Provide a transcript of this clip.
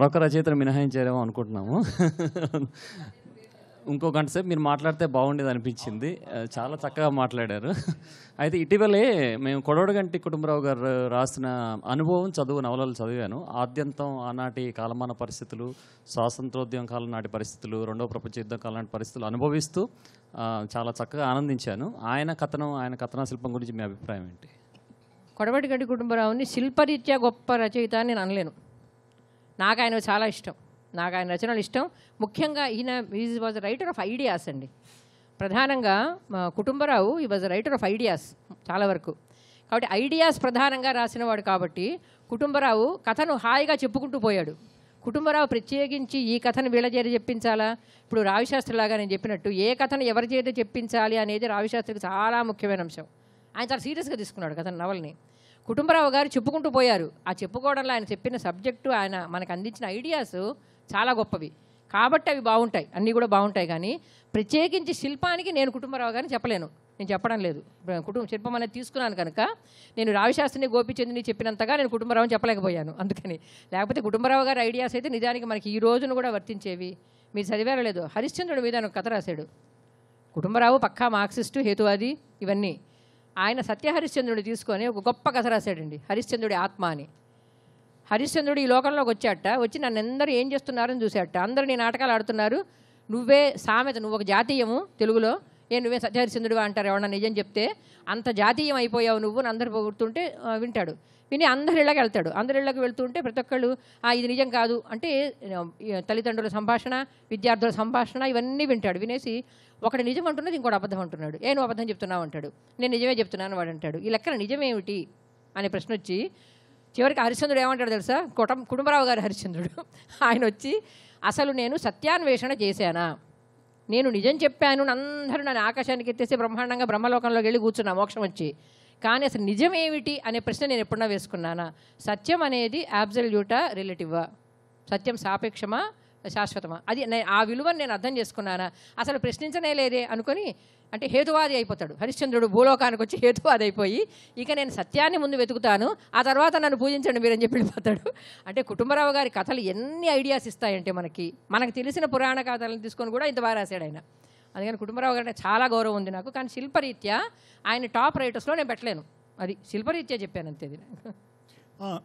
మరొక రచయితను మినహాయించారేమో అనుకుంటున్నాము ఇంకో గంట సేపు మీరు మాట్లాడితే బాగుండేది అనిపించింది ఆ, చాలా చక్కగా మాట్లాడారు అయితే ఇటీవలే మేము కొడవడగంటి కుటుంబరావు గారు రాసిన అనుభవం చదువు నవలలు చదివాను ఆద్యంతం ఆనాటి కాలమాన పరిస్థితులు స్వాతంత్రోద్యమ కాలం నాటి పరిస్థితులు రెండవ ప్రపంచ యుద్ధం కాలం నాటి పరిస్థితులు అనుభవిస్తూ ఆ, చాలా చక్కగా ఆనందించాను ఆయన కథనం ఆయన కథనా శిల్పం గురించి మీ అభిప్రాయం ఏంటి కొడవటిగడ్డి కుటుంబరావుని శిల్పరీత్యా గొప్ప రచయిత అని నేను అనలేను నాకు ఆయన చాలా ఇష్టం నాకు ఆయన రచనలు ఇష్టం ముఖ్యంగా ఈయన is was writer of ideas అండి ప్రధానంగా మా కుటుంబరావు ఈ వాజ్ రైటర్ ఆఫ్ ఐడియాస్ చాలా వరకు కాబట్టి ఐడియాస్ ప్రధానంగా రాసినవాడు కాబట్టి కుటుంబరావు కథను హాయిగా చెప్పుకుంటూ పోయాడు కుటుంబరావు ప్రత్యేకించి ఈ కథను వీళ్ళ చేత చెప్పించాలా ఇప్పుడు రావిశాస్త్రిలాగా నేను చెప్పినట్టు ఏ కథను ఎవరి చేత చెప్పించాలి అనేది రావిశాస్త్రికి చాలా ముఖ్యమైన అంశం ఆయన చాలా సీరియస్గా తీసుకున్నాడు కథ నవల్ని కుటుంబరావు గారు చెప్పుకుంటూ పోయారు ఆ చెప్పుకోవడంలో ఆయన చెప్పిన సబ్జెక్టు ఆయన మనకు అందించిన ఐడియాస్ చాలా గొప్పవి కాబట్టి అవి బాగుంటాయి అన్నీ కూడా బాగుంటాయి కానీ ప్రత్యేకించి శిల్పానికి నేను కుటుంబరావు గారిని చెప్పలేను నేను చెప్పడం లేదు ఇప్పుడు కుటుంబ శిల్పం అనేది తీసుకున్నాను కనుక నేను రావిశాస్త్రిని గోపిచంద్ని చెప్పినంతగా నేను కుటుంబరావుని చెప్పలేకపోయాను అందుకని లేకపోతే కుటుంబరావు గారి ఐడియాస్ అయితే నిజానికి మనకి ఈ రోజును కూడా వర్తించేవి మీరు చదివారో లేదు హరిశ్చంద్రుడి మీద ఆయన ఒక కథ రాశాడు కుటుంబరావు పక్కా మార్క్సిస్టు హేతువాది ఇవన్నీ ఆయన సత్యహరిశ్చంద్రుడు తీసుకొని ఒక గొప్ప కథ రాశాడండి హరిశ్చంద్రుడి ఆత్మ అని హరిశ్చంద్రుడు ఈ లోకంలోకి వచ్చాట వచ్చి నన్ను అందరూ ఏం చేస్తున్నారని చూశాట అందరూ నీ నాటకాలు ఆడుతున్నారు నువ్వే సామెత నువ్వు ఒక జాతీయము తెలుగులో ఏ నువ్వే సత్యహరిశ్చంద్రుడు అంటారు ఎవరన్నా నిజం చెప్తే అంత జాతీయం అయిపోయావు నువ్వు అని అందరు పొగుడుతుంటే ఆ, వింటాడు విని అందరి ఇళ్ళకి వెళ్తాడు అందరి ఇళ్ళకి వెళ్తుంటే ప్రతి ఒక్కళ్ళు "ఆ, ఇది నిజం కాదు అంటే ఆ, ఈ తల్లిదండ్రుల సంభాషణ విద్యార్థుల సంభాషణ ఇవన్నీ వింటాడు వినేసి ఒకటి నిజం అంటున్నది ఇంకోటి అబద్ధం అంటున్నాడు ఏ నువ్వు అబద్ధం చెప్తున్నావు అంటాడు నేను నిజమే చెప్తున్నాను వాడు అంటాడు ఈ లెక్కన నిజమేమిటి అనే ప్రశ్న వచ్చి చివరికి హరిశ్చంద్రుడు ఏమంటాడు తెలుసా కుటం కుటుంబరావు గారు హరిశ్చంద్రుడు ఆయన వచ్చి అసలు నేను సత్యాన్వేషణ చేశానా నేను నిజం చెప్పాను అందరూ నన్ను ఆకాశానికి ఎత్తేసి బ్రహ్మాండంగా బ్రహ్మలోకంలోకి వెళ్ళి కూర్చున్నా మోక్షం వచ్చి కానీ అసలు నిజం ఏమిటి అనే ప్రశ్న నేను ఎప్పుడన్నా వేసుకున్నానా సత్యం అనేది యాబ్జల్యూటా రిలేటివా సత్యం సాపేక్షమా శాశ్వతమా అది నే- ఆ విలువను నేను అర్థం చేసుకున్నానా అసలు ప్రశ్నించనే లేదే అనుకొని అంటే హేతువాది అయిపోతాడు హరిశ్చంద్రుడు భూలోకానికి వచ్చి హేతువాది అయిపోయి ఇక నేను సత్యాన్ని ముందు వెతుకుతాను ఆ తర్వాత నన్ను పూజించండి మీరని చెప్పి వెళ్ళిపోతాడు అంటే కుటుంబరావు గారి కథలు ఎన్ని ఐడియాస్ ఇస్తాయంటే మనకి మనకు తెలిసిన పురాణ కథలను తీసుకొని కూడా ఇంత బాగా రాశాడు ఆయన అందుకని కుటుంబరావు గారి చాలా గౌరవం ఉంది నాకు కానీ శిల్పరీత్యా ఆయన టాప్ రైటర్స్లో నేను పెట్టలేను అది శిల్పరీత్యా చెప్పాను అంతే ఇది ఆ,